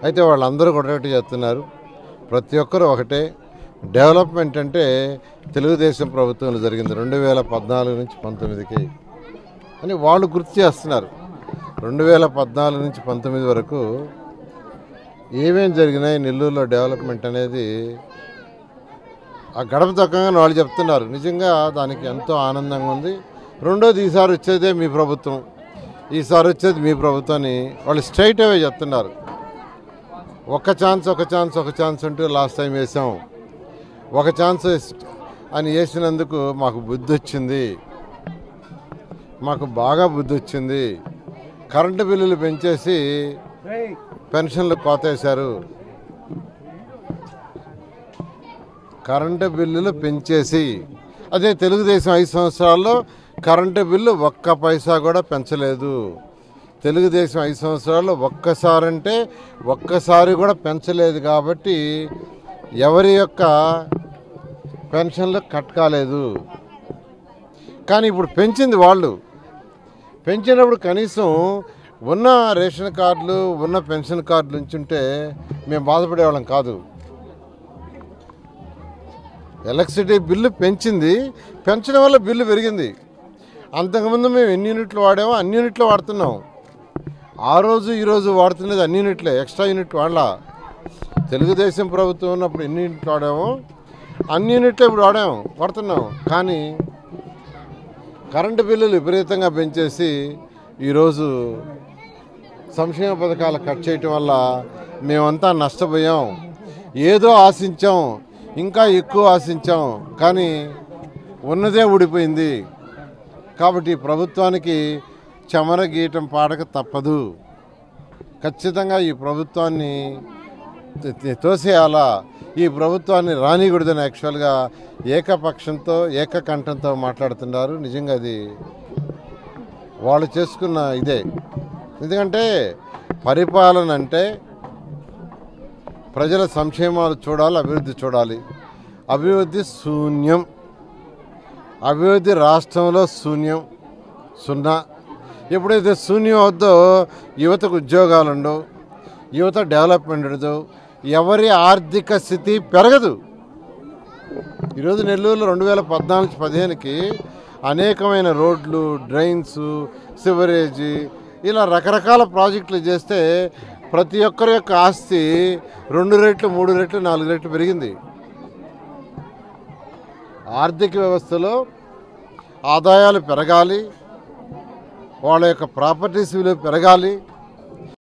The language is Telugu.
అయితే వాళ్ళందరూ కూడా ఒకటి చెప్తున్నారు ప్రతి ఒక్కరు ఒకటే డెవలప్మెంట్ అంటే తెలుగుదేశం ప్రభుత్వంలో జరిగింది రెండు వేల పద్నాలుగు నుంచి పంతొమ్మిదికి అని వాళ్ళు గుర్తు చేస్తున్నారు రెండు వేల పద్నాలుగు నుంచి పంతొమ్మిది వరకు ఏమేం జరిగినాయి నెల్లూరులో డెవలప్మెంట్ అనేది ఆ గడప తొక్కగా వాళ్ళు చెప్తున్నారు నిజంగా దానికి ఎంతో ఆనందంగా ఉంది రెండోది ఈసారి వచ్చేదే మీ ప్రభుత్వం ఈసారి వచ్చేది మీ ప్రభుత్వం అని వాళ్ళు స్ట్రైట్ అవే చెప్తున్నారు ఒక ఛాన్స్ ఒక ఛాన్స్ ఒక ఛాన్స్ అంటూ లాస్ట్ టైం వేసాం ఒక ఛాన్స్ అని వేసినందుకు మాకు బుద్ధి వచ్చింది మాకు బాగా బుద్ధి వచ్చింది కరెంటు బిల్లులు పెంచేసి పెన్షన్లు కోతేశారు కరెంటు బిల్లులు పెంచేసి అదే తెలుగుదేశం ఐదు సంవత్సరాల్లో కరెంటు బిల్లు ఒక్క పైసా కూడా పెంచలేదు తెలుగుదేశం ఐదు సంవత్సరాల్లో ఒక్కసారి అంటే ఒక్కసారి కూడా పెంచలేదు కాబట్టి ఎవరి యొక్క పెన్షన్లు కట్ కాలేదు కానీ ఇప్పుడు పెంచింది వాళ్ళు పెంచినప్పుడు కనీసం ఉన్న రేషన్ కార్డులు ఉన్న పెన్షన్ కార్డులు ఉంచుంటే మేము బాధపడేవాళ్ళం కాదు ఎలక్ట్రిసిటీ బిల్లు పెంచింది పెంచడం వల్ల బిల్లు పెరిగింది అంతకుముందు మేము ఎన్ని యూనిట్లు వాడామో అన్ని యూనిట్లు వాడుతున్నాం ఆ రోజు ఈ రోజు వాడుతున్నది అన్ని యూనిట్లే ఎక్స్ట్రా యూనిట్ వాడలా తెలుగుదేశం ప్రభుత్వం ఉన్నప్పుడు ఎన్ని యూనిట్లు వాడామో అన్ని యూనిట్లు ఇప్పుడు వాడాము వాడుతున్నాం కానీ కరెంటు బిల్లులు విపరీతంగా పెంచేసి ఈరోజు సంక్షేమ పథకాలు కట్ చేయటం వల్ల మేమంతా నష్టపోయాం ఏదో ఆశించాం ఇంకా ఎక్కువ ఆశించాం కానీ ఉన్నదే ఊడిపోయింది కాబట్టి ఈ ప్రభుత్వానికి చెమర గీయటం పాడక తప్పదు ఖచ్చితంగా ఈ ప్రభుత్వాన్ని తి- తి- తోసేయాలా ఈ ప్రభుత్వాన్ని రానికూడదని యాక్చువల్గా ఏకపక్షంతో ఏకకంఠంతో మాట్లాడుతున్నారు నిజంగా అది వాళ్ళు చేసుకున్న ఇదే ఎందుకంటే పరిపాలన అంటే ప్రజల సంక్షేమాలు చూడాలి అభివృద్ధి చూడాలి అభివృద్ధి శూన్యం అభివృద్ధి రాష్ట్రంలో శూన్యం సున్నా ఎప్పుడైతే శూన్యం అవుద్దో యువతకు ఉద్యోగాలు ఉండవు యువత డెవలప్మెంట్ ఉండదు ఎవరి ఆర్థిక స్థితి పెరగదు ఈరోజు నెల్లూరులో రెండు వేల పద్నాలుగు నుంచి పదిహేనుకి అనేకమైన రోడ్లు డ్రైన్స్ సివరేజీ ఇలా రకరకాల ప్రాజెక్టులు చేస్తే ప్రతి ఒక్కరి యొక్క ఆస్తి రెండు రెట్లు మూడు రెట్లు నాలుగు రెట్లు పెరిగింది ఆర్థిక వ్యవస్థలో ఆదాయాలు పెరగాలి వాళ్ళ యొక్క ప్రాపర్టీస్ విలువ పెరగాలి